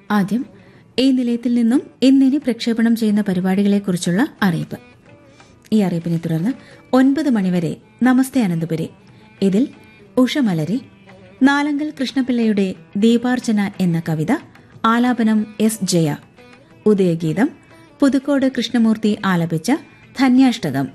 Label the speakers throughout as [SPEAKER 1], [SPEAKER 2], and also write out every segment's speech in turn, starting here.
[SPEAKER 1] ആദ്യം ഈ നിലയത്തിൽ നിന്നും ഇന്നിനി പ്രക്ഷേപണം ചെയ്യുന്ന പരിപാടികളെക്കുറിച്ചുള്ള അറിയിപ്പ് ഈ അറിയിപ്പിനെ തുടർന്ന് ഒൻപത് മണിവരെ നമസ്തേ അനന്തപുരി ഇതിൽ ഉഷമലരി നാലങ്കൽ കൃഷ്ണപിള്ളയുടെ ദീപാർച്ചന എന്ന കവിത ആലാപനം എസ് ജയ ഉദയഗീതം പുതുക്കോട് കൃഷ്ണമൂർത്തി ആലപിച്ച ധന്യാഷ്ടകം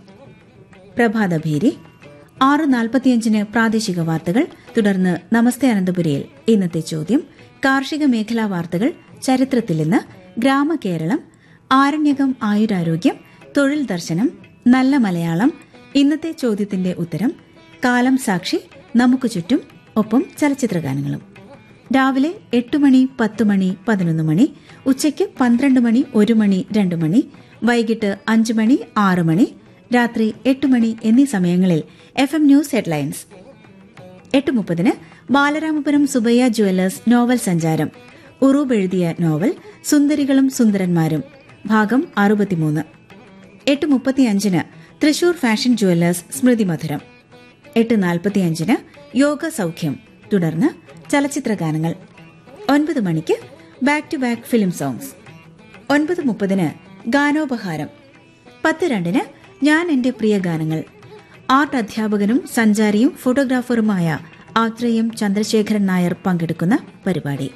[SPEAKER 1] പ്രഭാതഭീരി ആറ് നാൽപ്പത്തിയഞ്ചിന് പ്രാദേശിക വാർത്തകൾ തുടർന്ന് നമസ്തേ അനന്തപുരിയിൽ ഇന്നത്തെ ചോദ്യം കാർഷിക മേഖലാ വാർത്തകൾ ചരിത്രത്തിൽ നിന്ന് ഗ്രാമകേരളം ആരണ്യകം ആയുരാരോഗ്യം തൊഴിൽ ദർശനം നല്ല മലയാളം ഇന്നത്തെ ചോദ്യത്തിന്റെ ഉത്തരം കാലം സാക്ഷി നമുക്ക് ചുറ്റും ഒപ്പം ചലച്ചിത്രഗാനങ്ങളും രാവിലെ എട്ട് മണി പത്ത് മണി പതിനൊന്ന് മണി ഉച്ചയ്ക്ക് പന്ത്രണ്ട് മണി ഒരു മണി രണ്ട് മണി വൈകിട്ട് അഞ്ച് മണി ആറ് മണി രാത്രി എട്ട് മണി എന്നീ സമയങ്ങളിൽ എഫ് എം ന്യൂസ് ഹെഡ്ലൈൻസ് എട്ട് മുപ്പതിന് ബാലരാമപുരം സുബയ്യ ജുവല്ലേഴ്സ് നോവൽ സഞ്ചാരം ഉറൂബ് എഴുതിയ നോവൽ സുന്ദരികളും സുന്ദരന്മാരും ഭാഗം അറുപത്തിമൂന്ന് എട്ട് മുപ്പത്തിയഞ്ചിന് തൃശൂർ ഫാഷൻ ജുവല്ലേഴ്സ് സ്മൃതി മധുരം എട്ട് നാൽപ്പത്തിയഞ്ചിന് യോഗ സൗഖ്യം തുടർന്ന് ചലച്ചിത്ര ഗാനങ്ങൾ ഒൻപത് മണിക്ക് back to back film songs ഒൻപത് മുപ്പതിന് ഗാനോപഹാരം പത്ത് രണ്ടിന് ഞാൻ എന്റെ പ്രിയ ഗാനങ്ങൾ ആർട്ട് അധ്യാപകനും സഞ്ചാരിയും ഫോട്ടോഗ്രാഫറുമായ ആത്രേയം ചന്ദ്രശേഖരൻ നായർ പങ്കെടുക്കുന്ന പരിപാടി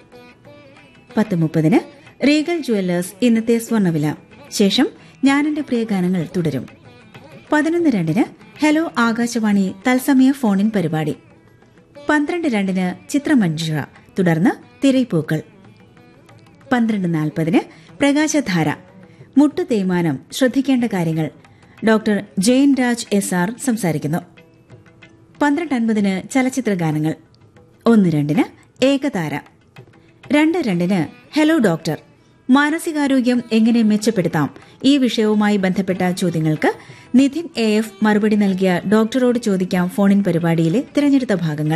[SPEAKER 1] പത്ത് മുപ്പതിന് റീഗൽ ജുവല്ലേഴ്സ് ഇന്നത്തെ സ്വർണ്ണവില ശേഷം ഞാൻ എന്റെ പ്രിയ ഗാനങ്ങൾ തുടരും പതിനൊന്ന് രണ്ടിന് ഹലോ ആകാശവാണി തത്സമയ ഫോണിൻ പരിപാടി പന്ത്രണ്ട് രണ്ടിന് ചിത്രമഞ്ജുഷ തുടർന്ന് തിരൈപ്പൂക്കൾ പന്ത്രണ്ട് നാൽപ്പതിന് പ്രകാശധാര മുട്ടു തേയ്മാനം ശ്രദ്ധിക്കേണ്ട കാര്യങ്ങൾ doctor Jayan Raj S R സംസാരിക്കുന്നു പന്ത്രണ്ട് അൻപതിന് ചലച്ചിത്ര ഗാനങ്ങൾ ഒന്ന് രണ്ടിന് ഏകതാര രണ്ട് രണ്ടിന് ഹലോ ഡോക്ടർ മാനസികാരോഗ്യം എങ്ങനെ മെച്ചപ്പെടുത്താം ഈ വിഷയവുമായി ബന്ധപ്പെട്ട ചോദ്യങ്ങൾക്ക് നിതിൻ എ എഫ് മറുപടി നൽകിയ ഡോക്ടറോട് ചോദിക്കാം ഫോണിൻ പരിപാടിയിലെ തിരഞ്ഞെടുത്ത ഭാഗങ്ങൾ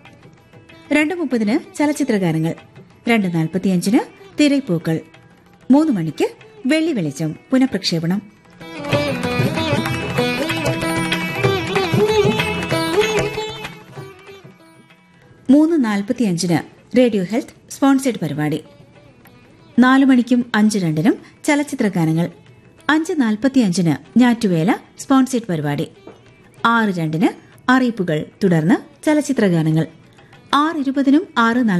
[SPEAKER 1] രണ്ട് മുപ്പതിന് ചലച്ചിത്ര ഗാനങ്ങൾ രണ്ട് നാൽപ്പത്തിയഞ്ചിന് തിരൈപ്പൂക്കൾ മൂന്ന് മണിക്ക് വെള്ളി വെളിച്ചം പുനഃപ്രക്ഷേപണം മൂന്ന് നാൽപ്പത്തിയഞ്ചിന് റേഡിയോ ഹെൽത്ത് സ്പോൺസേഡ് പരിപാടി നാലു മണിക്കും അഞ്ച് രണ്ടിനും ചലച്ചിത്ര ഗാനങ്ങൾ അഞ്ച് നാൽപ്പത്തിയഞ്ചിന് ഞാറ്റുവേല സ്പോൺസേഡ് പരിപാടി ആറ് രണ്ടിന് അറിയിപ്പുകൾ തുടർന്ന് ചലച്ചിത്ര ഗാനങ്ങൾ ആറ് ഇരുപതിനും ആറ്